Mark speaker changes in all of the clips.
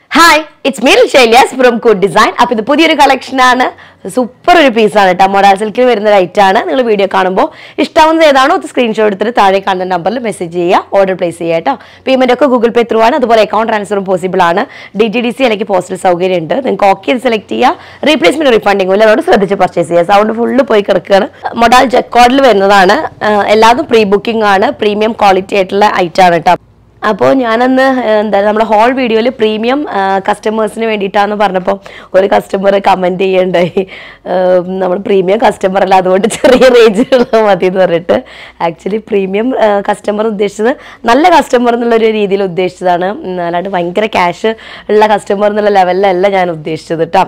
Speaker 1: hi it's meal ഷൈലിയാസ് from കുഡ് design അപ്പൊ ഇത് പുതിയൊരു കളക്ഷൻ ആണ് സൂപ്പർ ഒരു പീസാണ് കേട്ടോ മൊഡാൽ സിൽക്കിൽ വരുന്ന റൈറ്റ് ആണ് നിങ്ങൾ വീഡിയോ കാണുമ്പോൾ ഇഷ്ടാവുന്നത് ഏതാണോ അത് സ്ക്രീൻഷോട്ട് എടുത്തിട്ട് താഴെ കാണുന്ന നമ്പറിൽ മെസ്സേജ് ചെയ്യുക ഓർഡർ പ്ലേസ് ചെയ്യുക കേട്ടോ പേയ്മെന്റ് ഒക്കെ ഗൂഗിൾ പേ ത്രൂ ആണ് അതുപോലെ അക്കൗണ്ട് ട്രാൻസ്ഫറും പോസിബിൾ ആണ് ഡി ടി ഡി സി അല്ലെങ്കിൽ പോസ്റ്റൽ സൗകര്യം ഉണ്ട് നിങ്ങൾക്ക് ഓക്കെ ചെയ്ത് സെലക്ട് ചെയ്യുക റീപ്ലേസ്മെന്റ് റീഫണ്ടിങ് ഇല്ല അതുകൊണ്ട് ശ്രദ്ധിച്ച് പർച്ചേസ് ചെയ്യുക സൗണ്ട് ഫുള്ള് പോയി കിടക്കുകയാണ് മൊഡാൽ ജക്കോഡിൽ വരുന്നതാണ് ആഹ് എല്ലാതും പ്രീ ബുക്കിംഗ് ആണ് പ്രീമിയം ക്വാളിറ്റി ആയിട്ടുള്ള ഐറ്റം ആണ് കേട്ടോ അപ്പോൾ ഞാനന്ന് ഏഹ്, എന്താ നമ്മുടെ ഹോൾ വീഡിയോയിൽ പ്രീമിയം കസ്റ്റമേഴ്സിന് വേണ്ടിയിട്ടാന്ന് പറഞ്ഞപ്പോൾ ഒരു കസ്റ്റമർ കമൻറ്റ് ചെയ്യണ്ടായി നമ്മൾ പ്രീമിയം കസ്റ്റമർ അല്ല അതുകൊണ്ട് ചെറിയ റേഞ്ചിലുള്ള മതി എന്ന് പറഞ്ഞിട്ട് ആക്ച്വലി പ്രീമിയം കസ്റ്റമർ ഉദ്ദേശിച്ചത് നല്ല കസ്റ്റമർ എന്നുള്ളൊരു രീതിയിൽ ഉദ്ദേശിച്ചതാണ് ഉം, അല്ലാണ്ട് ഭയങ്കര ക്യാഷ് ഉള്ള കസ്റ്റമർ എന്നുള്ള ലെവലിലല്ല ഞാൻ ഉദ്ദേശിച്ചത് കേട്ടോ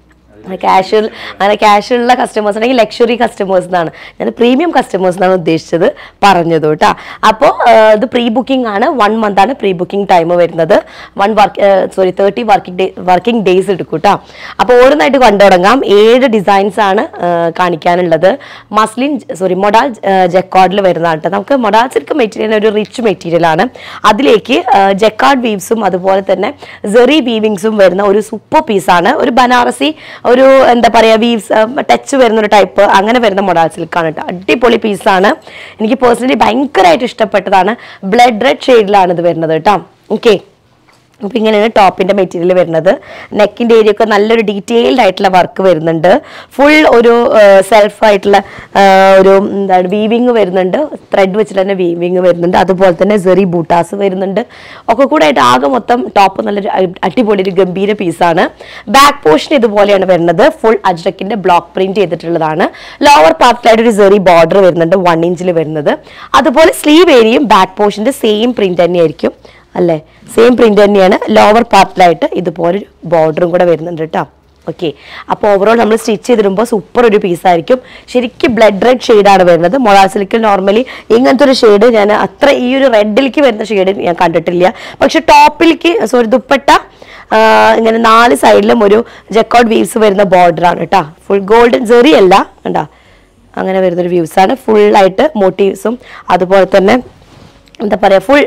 Speaker 1: ക്യാഷ് അങ്ങനെ ക്യാഷ് ഉള്ള കസ്റ്റമേഴ്സ് അല്ലെങ്കിൽ ലക്ഷറി കസ്റ്റമേഴ്സ് എന്നാണ് ഞാൻ പ്രീമിയം കസ്റ്റമേഴ്സ് എന്നാണ് ഉദ്ദേശിച്ചത് പറഞ്ഞത് കേട്ടോ അപ്പോൾ ഇത് പ്രീ ബുക്കിംഗ് ആണ് വൺ മന്ത് ആണ് പ്രീ ബുക്കിംഗ് ടൈം വരുന്നത് one work sorry thirty working day working days എടുക്കും കേട്ടോ അപ്പോൾ ഓരോന്നായിട്ട് കണ്ടു തുടങ്ങാം ഏഴ് ഡിസൈൻസ് ആണ് ആ, കാണിക്കാനുള്ളത് മസ്ലിൻ സോറി മൊഡാൽ ജക്കോഡിൽ വരുന്നതാണ് കേട്ടോ നമുക്ക് മൊഡാൽ സിൽക്ക് മെറ്റീരിയൽ ഒരു റിച്ച് മെറ്റീരിയൽ ആണ് അതിലേക്ക് ജക്കാർഡ് വീവ്സും അതുപോലെ തന്നെ സെറി വീവിങ്സും വരുന്ന ഒരു സൂപ്പർ പീസാണ് ഒരു ബനാറസി ഒരു എന്താ പറയുക വീവ്സ് ടച്ച് വരുന്ന ഒരു ടൈപ്പ് അങ്ങനെ വരുന്ന മൊഡാൽ സിൽക്കാണ് കേട്ടോ അടിപൊളി പീസാണ് എനിക്ക് പേഴ്സണലി ഭയങ്കരമായിട്ട് ഇഷ്ടപ്പെട്ടതാണ് ബ്ലഡ് റെഡ് ഷെയ്ഡിലാണ് ഇത് വരുന്നത് കേട്ടോ ഓക്കെ അപ്പോൾ ഇങ്ങനെയാണ് ടോപ്പിന്റെ മെറ്റീരിയൽ വരുന്നത് നെക്കിന്റെ ഏരിയ ഒക്കെ നല്ലൊരു ഡീറ്റെയിൽഡ് ആയിട്ടുള്ള വർക്ക് വരുന്നുണ്ട് ഫുൾ ഒരു സെൽഫ് ആയിട്ടുള്ള ആ, ഒരു എന്താണ് വീവിങ് വരുന്നുണ്ട് ത്രെഡ് വെച്ചിട്ട് തന്നെ വീവിങ് വരുന്നുണ്ട് അതുപോലെ തന്നെ സെറി ബൂട്ടാസ് വരുന്നുണ്ട് ഒക്കെ കൂടെ ആയിട്ട് ആകെ മൊത്തം ടോപ്പ് നല്ലൊരു അടി- അടിപൊളി ഒരു ഗംഭീര പീസാണ് ബാക്ക് പോർഷൻ ഇതുപോലെയാണ് വരുന്നത് ഫുൾ അജ്രക്കിന്റെ ബ്ലോക്ക് പ്രിന്റ് ചെയ്തിട്ടുള്ളതാണ് ലോവർ പാർട്ടിലായിട്ട് ഒരു സെറി ബോർഡർ വരുന്നുണ്ട് വൺ ഇഞ്ചിൽ വരുന്നത് അതുപോലെ സ്ലീവ് ഏരിയയും ബാക്ക് പോർഷന്റെ സെയിം പ്രിന്റ് തന്നെയായിരിക്കും അല്ലേ സെയിം പ്രിന്റ് തന്നെയാണ് ലോവർ പാർട്ടിലായിട്ട് ഇതുപോലെ ഒരു ബോർഡറും കൂടെ വരുന്നുണ്ട് കേട്ടോ ഓക്കെ അപ്പോൾ ഓവറോൾ നമ്മൾ സ്റ്റിച്ച് ചെയ്തിടുമ്പോൾ സൂപ്പർ ഒരു പീസായിരിക്കും ശരിക്കും ബ്ലഡ് റെഡ് ഷെയ്ഡാണ് വരുന്നത് മൊളാ സിൽക്കിൽ നോർമലി ഇങ്ങനത്തെ ഒരു ഷെയ്ഡ് ഞാൻ അത്ര ഈ ഒരു റെഡിലേക്ക് വരുന്ന ഷെയ്ഡ് ഞാൻ കണ്ടിട്ടില്ല പക്ഷെ ടോപ്പിലേക്ക് സോറി ദുപ്പട്ട ആ, ഇങ്ങനെ നാല് സൈഡിലും ഒരു ജക്കോട്ട് വീവ്സ് വരുന്ന ബോർഡറാണ് കേട്ടോ ഫുൾ ഗോൾഡൻ ജെറി അല്ല കണ്ടോ അങ്ങനെ വരുന്നൊരു വ്യൂസാണ് ഫുള്ളായിട്ട് മോട്ടീവ്സും അതുപോലെ തന്നെ എന്താ പറയുക ഫുൾ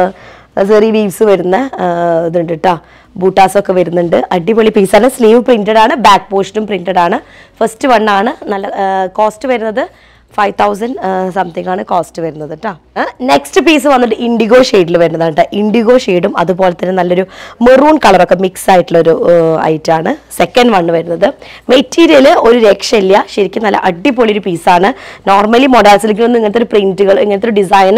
Speaker 1: സെറി വീവ്സ് വരുന്ന ആ, ഇതുണ്ട് കേട്ടോ ബൂട്ടാസ് ഒക്കെ വരുന്നുണ്ട് അടിപൊളി പീസാണ് സ്ലീവ് പ്രിന്റഡ് ആണ് ബാക്ക് പോസ്റ്റും പ്രിന്റഡ് ആണ് ഫസ്റ്റ് വൺ ആണ് നല്ല കോസ്റ്റ് വരുന്നത് ഫൈവ് തൗസൻഡ് സംതിങ് ആണ് കോസ്റ്റ് വരുന്നത് കേട്ടോ നെക്സ്റ്റ് പീസ് വന്നിട്ട് ഇൻഡിഗോ ഷെയ്ഡിൽ വരുന്നതാണ് കേട്ടോ ഇൻഡിഗോ ഷെയ്ഡും അതുപോലെ തന്നെ നല്ലൊരു മെറൂൺ കളറൊക്കെ മിക്സ് ആയിട്ടുള്ള ഒരു ഐറ്റം ആണ് സെക്കൻഡ് വൺ വരുന്നത് മെറ്റീരിയൽ ഒരു രക്ഷയില്ല ശരിക്കും നല്ല അടിപൊളി ഒരു പീസാണ് നോർമലി മൊഡാസിലേക്കൊന്നും ഇങ്ങനത്തെ ഒരു പ്രിന്റുകൾ ഇങ്ങനത്തെ ഒരു ഡിസൈൻ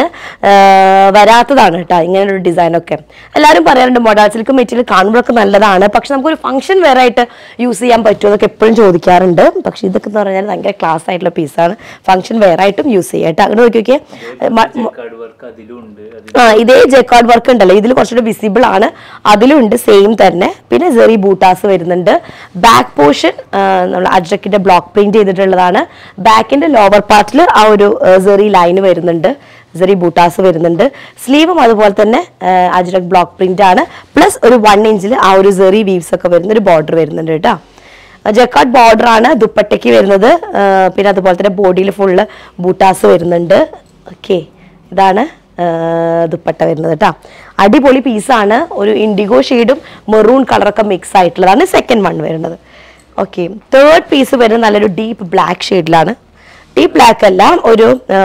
Speaker 1: വരാത്തതാണ് കേട്ടോ ഇങ്ങനെ ഒരു ഡിസൈനൊക്കെ എല്ലാവരും പറയാറുണ്ട് മൊഡാസിലേക്ക് മെറ്റീരിയൽ കാണുമ്പോഴൊക്കെ നല്ലതാണ് പക്ഷെ നമുക്കൊരു ഫംഗ്ഷൻ വേറെ ആയിട്ട് യൂസ് ചെയ്യാൻ പറ്റുമോ എന്നൊക്കെ എപ്പോഴും ചോദിക്കാറുണ്ട് പക്ഷെ ഇതൊക്കെ എന്ന് പറഞ്ഞാൽ ഭയങ്കര ക്ലാസ് ആയിട്ടുള്ള പീസാണ് ഫംഗ്ഷൻ വേറെ ആയിട്ടും യൂസ് ചെയ്യാം കേട്ടോ അങ്ങനെ നോക്കി നോക്കിയേ മ- മ-
Speaker 2: കാർഡ് വർക്ക് അതിലും ഉണ്ട് അതിൽ
Speaker 1: ആ ഇതേ ജെക്കാർഡ് വർക്ക് ഉണ്ടല്ലോ ഇതിൽ കുറച്ചുകൂടി വിസിബിൾ ആണ് അതിലും ഉണ്ട് സെയിം തന്നെ പിന്നെ സെറി ബൂട്ടാസ് വരുന്നുണ്ട് ബാക്ക് പോർഷൻ നമ്മൾ അജ്രക്കിന്റെ ബ്ലോക്ക് പ്രിന്റ് ചെയ്തിട്ടുള്ളതാണ് ബാക്കിന്റെ ലോവർ പാർട്ടിൽ ആ ഒരു സെറി ലൈൻ വരുന്നുണ്ട് സെറി ബൂട്ടാസ് വരുന്നുണ്ട് സ്ലീവും അതുപോലെ തന്നെ അജ്രക് ബ്ലോക്ക് പ്രിന്റ് ആണ് പ്ലസ് ഒരു വൺ ഇഞ്ചിൽ ആ ഒരു സെറി വീവ്സ് ഒക്കെ വരുന്ന ഒരു ബോർഡർ വരുന്നുണ്ട് കേട്ടോ ജക്കാർഡ് ബോർഡർ ആണ് ദുപ്പട്ടയ്ക്ക് വരുന്നത് ആ, പിന്നെ അതുപോലെ തന്നെ ബോഡിയിൽ ഫുള്ള് ബൂട്ടാസ് വരുന്നുണ്ട് ഓക്കെ ഇതാണ് ആ, ദുപ്പട്ട വരുന്നത് കേട്ടോ അടിപൊളി പീസാണ് ഒരു ഇൻഡിഗോ ഷെയ്ഡും മെറൂൺ കളറൊക്കെ മിക്സ് ആയിട്ടുള്ളതാണ് സെക്കൻഡ് വൺ വരുന്നത് ഓക്കെ തേർഡ് പീസ് വരുന്നത് നല്ലൊരു ഡീപ്പ് ബ്ലാക്ക് ഷെയ്ഡിലാണ് ഡീപ്പ് ബ്ലാക്ക് അല്ല ഒരു ആ,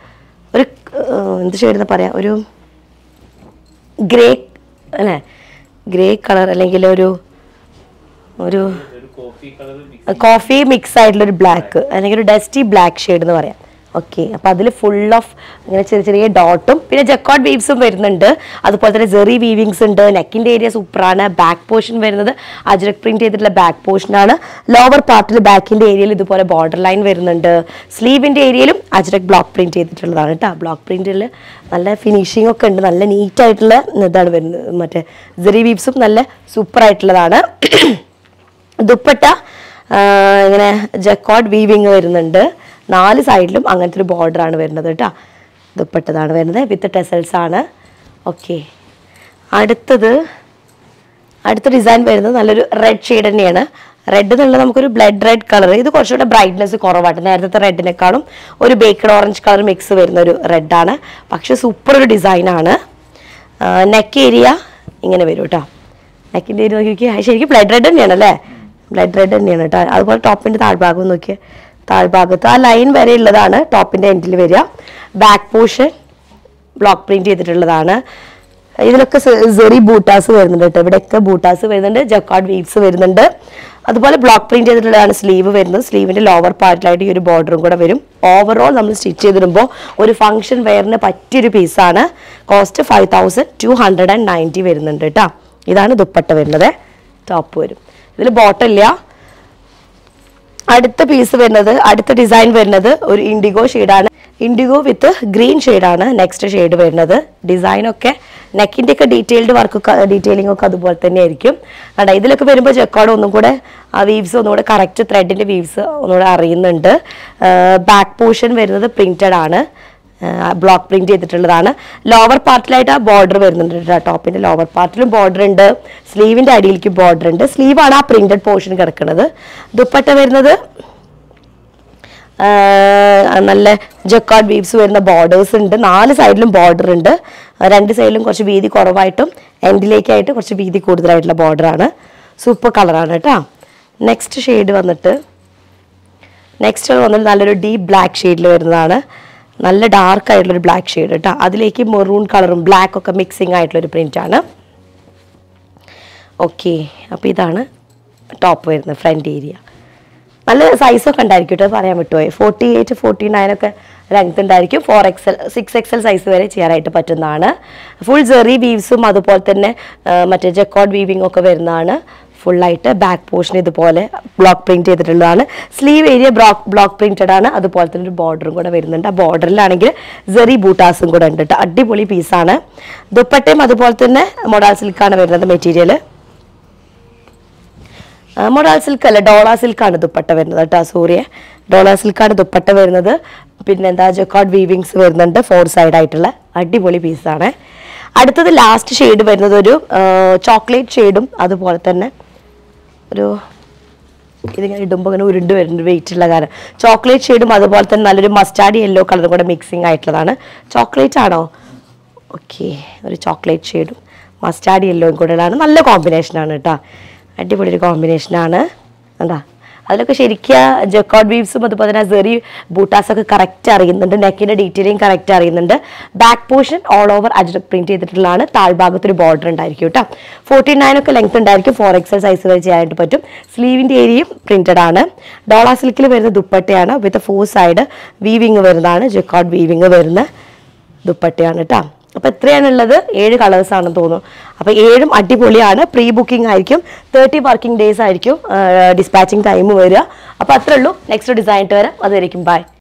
Speaker 1: ഒരു ആ, എന്ത് ഷെയ്ഡ് എന്ന് പറയാം ഒരു ഗ്രേ അല്ലേ ഗ്രേ കളർ അല്ലെങ്കിൽ ഒരു ഒരു
Speaker 2: ഒരു coffee colour mix
Speaker 1: coffee mix ആയിട്ടുള്ള ഒരു ബ്ലാക്ക് അല്ലെങ്കിൽ ഒരു ഡസ്റ്റി ബ്ലാക്ക് ഷെയ്ഡ് എന്ന് പറയാം ഓക്കെ അപ്പൊ അതിൽ ഫുൾ ഓഫ് ഇങ്ങനെ ചെറിയ ചെറിയ ഡോട്ടും പിന്നെ ജക്കോട്ട് വീവ്സും വരുന്നുണ്ട് അതുപോലെ തന്നെ ജെറി വീവിങ്സ് ഉണ്ട് നെക്കിന്റെ ഏരിയ സൂപ്പറാണ് ബാക്ക് പോർഷൻ വരുന്നത് അജ്രക് പ്രിന്റ് ചെയ്തിട്ടുള്ള ബാക്ക് പോർഷനാണ് ലോവർ പാർട്ടിൽ ബാക്കിന്റെ ഏരിയയിൽ ഇതുപോലെ ബോർഡർ ലൈൻ വരുന്നുണ്ട് സ്ലീവിന്റെ ഏരിയയിലും അജ്രക് ബ്ലോക്ക് പ്രിന്റ് ചെയ്തിട്ടുള്ളതാണ് കേട്ടോ ബ്ലോക്ക് പ്രിന്റിൽ നല്ല ഫിനിഷിംഗ് ഒക്കെ ഉണ്ട് നല്ല നീറ്റ് ആയിട്ടുള്ള ഇതാണ് വരുന്നത് മറ്റേ ജെറി വീവ്സും നല്ല സൂപ്പർ ആയിട്ടുള്ളതാണ് ദുപ്പട്ട ആ, ഇങ്ങനെ ജക്കോഡ് വീവിങ് വരുന്നുണ്ട് നാല് സൈഡിലും അങ്ങനത്തെ ഒരു border ആണ് വരുന്നത് കേട്ടോ ദുപ്പട്ടതാണ് വരുന്നത് വിത്ത് ടെസൽസ് ആണ് ഓക്കെ അടുത്തത് അടുത്ത ഡിസൈൻ വരുന്നത് നല്ലൊരു റെഡ് ഷെയ്ഡ് തന്നെയാണ് റെഡ് എന്നുള്ളത് നമുക്കൊരു ബ്ലഡ് റെഡ് കളർ ഇത് കുറച്ചുകൂടെ ബ്രൈറ്റ്നെസ് കുറവാണ് നേരത്തെ റെഡിനേക്കാളും ഒരു ബേക്കഡ് ഓറഞ്ച് കളർ മിക്സ് വരുന്ന ഒരു റെഡാണ് പക്ഷെ സൂപ്പർ ഒരു ഡിസൈനാണ് നെക്ക് ഏരിയ ഇങ്ങനെ വരും കേട്ടോ നെക്കിൻ്റെ ഏരി നോക്കി നോക്കിയാൽ ശരിക്കും ബ്ലഡ് റെഡ് തന്നെയാണ് അല്ലേ ബ്ലഡ് റെഡ് തന്നെയാണ് കേട്ടോ അതുപോലെ ടോപ്പിൻ്റെ താഴ്ഭാഗം നോക്കിയാൽ താഴ്ഭാഗത്ത് ആ ലൈൻ വരെ ഉള്ളതാണ് ടോപ്പിൻ്റെ എൻഡിൽ വരിക ബാക്ക് പോർഷൻ ബ്ലോക്ക് പ്രിന്റ് ചെയ്തിട്ടുള്ളതാണ് ഇതിലൊക്കെ സെറി ബൂട്ടാസ് വരുന്നുണ്ട് കേട്ടോ ഇവിടെയൊക്കെ ബൂട്ടാസ് വരുന്നുണ്ട് ജക്കാർഡ് വീവ്സ് വരുന്നുണ്ട് അതുപോലെ ബ്ലോക്ക് പ്രിന്റ് ചെയ്തിട്ടുള്ളതാണ് സ്ലീവ് വരുന്നത് സ്ലീവിന്റെ ലോവർ പാർട്ടിലായിട്ട് ഈ ഒരു ബോർഡറും കൂടെ വരും ഓവറോൾ നമ്മൾ സ്റ്റിച്ച് ചെയ്തിടുമ്പോൾ ഒരു ഫംഗ്ഷൻ വെയറിന് പറ്റിയൊരു പീസാണ് cost five thousand two hundred and ninety വരുന്നുണ്ട് കേട്ടോ ഇതാണ് ദുപ്പട്ട വരുന്നത് ടോപ്പ് വരും ഇതിൽ ബോട്ടം ഇല്ല അടുത്ത പീസ് വരുന്നത് അടുത്ത ഡിസൈൻ വരുന്നത് ഒരു ഇൻഡിഗോ ഷെയ്ഡാണ് ഇൻഡിഗോ വിത്ത് ഗ്രീൻ ഷെയ്ഡാണ് നെക്സ്റ്റ് ഷെയ്ഡ് വരുന്നത് ഡിസൈനൊക്കെ നെക്കിൻ്റെ ഒക്കെ ഡീറ്റെയിൽഡ് വർക്ക് ഡീറ്റെയിലിംഗ് ഒക്കെ അതുപോലെ തന്നെ ആയിരിക്കും കണ്ട ഇതിലൊക്കെ വരുമ്പോൾ ചെക്കോട് ഒന്നും കൂടെ ആ വീവ്സ് ഒന്നുകൂടെ കറക്റ്റ് ത്രെഡിൻ്റെ വീവ്സ് ഒന്നുകൂടെ അറിയുന്നുണ്ട് ബാക്ക് പോർഷൻ വരുന്നത് പ്രിന്റഡ് ആണ് ബ്ലോക്ക് പ്രിന്റ് ചെയ്തിട്ടുള്ളതാണ് ലോവർ പാർട്ടിലായിട്ട് ആ ബോർഡർ വരുന്നുണ്ട് കേട്ടോ ടോപ്പിന്റെ ലോവർ പാർട്ടിലും ബോർഡർ ഉണ്ട് സ്ലീവിന്റെ അടിയിലേക്ക് ബോർഡർ ഉണ്ട് സ്ലീവാണ് ആ പ്രിന്റഡ് പോർഷൻ കിടക്കുന്നത് ദുപ്പട്ട വരുന്നത് ആ, നല്ല ജക്കാർഡ് വീവ്സ് വരുന്ന ബോർഡേഴ്സ് ഉണ്ട് നാല് സൈഡിലും ബോർഡർ ഉണ്ട് രണ്ട് സൈഡിലും കുറച്ച് വീതി കുറവായിട്ടും എൻഡിലേക്കായിട്ട് കുറച്ച് വീതി കൂടുതലായിട്ടുള്ള ബോർഡറാണ് സൂപ്പർ കളറാണ് കേട്ടോ നെക്സ്റ്റ് ഷെയ്ഡ് വന്നിട്ട് നെക്സ്റ്റ് വന്നിട്ട് നല്ലൊരു ഡീപ്പ് ബ്ലാക്ക് ഷെയ്ഡിൽ വരുന്നതാണ് നല്ല ഡാർക്ക് ആയിട്ടുള്ളൊരു ബ്ലാക്ക് ഷെയ്ഡ് കേട്ടോ അതിലേക്ക് മെറൂൺ കളറും ബ്ലാക്ക് ഒക്കെ മിക്സിംഗ് ആയിട്ടുള്ളൊരു പ്രിന്റ് ആണ് ഓക്കെ അപ്പോൾ ഇതാണ് ടോപ്പ് വരുന്നത് ഫ്രണ്ട് ഏരിയ നല്ല സൈസൊക്കെ ഉണ്ടായിരിക്കും കേട്ടോ പറയാൻ വിട്ടുപോയി ഫോർട്ടി എയ്റ്റ് ഫോർട്ടി നയൻ ഒക്കെ ലെങ്ത് ഉണ്ടായിരിക്കും four XL six XL size വരെ ചെയ്യാനായിട്ട് പറ്റുന്നതാണ് ഫുൾ ജെറി വീവ്സും അതുപോലെ തന്നെ ആ, മറ്റേ ജക്കോഡ് വീവിംഗ് ഒക്കെ വരുന്നതാണ് ഫുള്ളായിട്ട് ബാക്ക് പോർഷൻ ഇതുപോലെ ബ്ലോക്ക് പ്രിന്റ് ചെയ്തിട്ടുള്ളതാണ് sleeve area block block printed ആണ് അതുപോലെ തന്നെ ഒരു ബോർഡറും കൂടെ വരുന്നുണ്ട് ആ ബോർഡറിലാണെങ്കിൽ ജെറി ബൂട്ടാസും കൂടെ ഉണ്ട് കേട്ടോ അടിപൊളി പീസാണ് ദുപ്പട്ടയും അതുപോലെ തന്നെ മൊഡാൽ സിൽക്കാണ് വരുന്നത് മെറ്റീരിയൽ മൊഡാൽ സിൽക്ക് അല്ല ഡോള സിൽക്കാണ് ദുപ്പട്ട വരുന്നത് കേട്ടോ സൂര്യ ഡോള സിൽക്കാണ് ദുപ്പട്ട വരുന്നത് പിന്നെ എന്താ ജക്കാർഡ് വീവിങ്സ് വരുന്നുണ്ട് ഫോർ സൈഡ് ആയിട്ടുള്ള അടിപൊളി പീസാണ് അടുത്തത് ലാസ്റ്റ് ഷെയ്ഡ് വരുന്നത് ഒരു ചോക്ലേറ്റ് ഷെയ്ഡും അതുപോലെ തന്നെ ഒരു ഇതിങ്ങനെ ഇടുമ്പോൾ ഇങ്ങനെ ഉരുണ്ട് വരുന്നുണ്ട് വെയിറ്റ് ഉള്ള കാരണം ചോക്ലേറ്റ് ഷെയ്ഡും അതുപോലെ തന്നെ നല്ലൊരു മസ്റ്റാർഡ് യെല്ലോ കളറും കൂടെ മിക്സിംഗ് ആയിട്ടുള്ളതാണ് ചോക്ലേറ്റ് ആണോ ഓക്കെ ഒരു ചോക്ലേറ്റ് ഷെയ്ഡും മസ്റ്റാർഡ് യെല്ലോയും കൂടെ ഉള്ളതാണ് നല്ല കോമ്പിനേഷനാണ് കേട്ടോ അടിപൊളി ഒരു കോമ്പിനേഷനാണ് എന്താ അതിലൊക്കെ ശരിക്കും ജക്കോഡ് വീവ്സും അതുപോലെ തന്നെ സെറി ബൂട്ടാസ് ഒക്കെ കറക്റ്റ് അറിയുന്നുണ്ട് നെക്കിന്റെ ഡീറ്റെയിലിംഗ് കറക്റ്റ് അറിയുന്നുണ്ട് back portion all over ajrakh print ചെയ്തിട്ടുള്ളതാണ് താഴ്ഭാഗത്ത് ഒരു ബോർഡർ ഉണ്ടായിരിക്കും കേട്ടോ ഫോർട്ടി നയൻ ഒക്കെ ലെങ്ത് ഉണ്ടായിരിക്കും ഫോർ എക്സൽ സൈസ് വരെ ചെയ്യാനായിട്ട് പറ്റും സ്ലീവിന്റെ ഏരിയയും പ്രിന്റഡ് ആണ് ഡോള സിൽക്കിൽ വരുന്ന ദുപ്പട്ടയാണ് വിത്ത് ഫോർ സൈഡ് വീവിങ് വരുന്നതാണ് ജക്കോഡ് വീവിങ് വരുന്ന ദുപ്പട്ടയാണ് കേട്ടോ അപ്പോൾ എത്രയാണുള്ളത് ഏഴ് കളേഴ്സ് ആണെന്ന് തോന്നുന്നു അപ്പോൾ ഏഴും അടിപൊളിയാണ് പ്രീ ബുക്കിംഗ് ആയിരിക്കും തേർട്ടി വർക്കിംഗ് ഡേയ്സ് ആയിരിക്കും ഡിസ്പാച്ചിങ് ടൈം വരിക അപ്പോൾ അത്രേ ഉള്ളൂ നെക്സ്റ്റ് ഡിസൈൻ വരാം അതുവരെയും ബൈ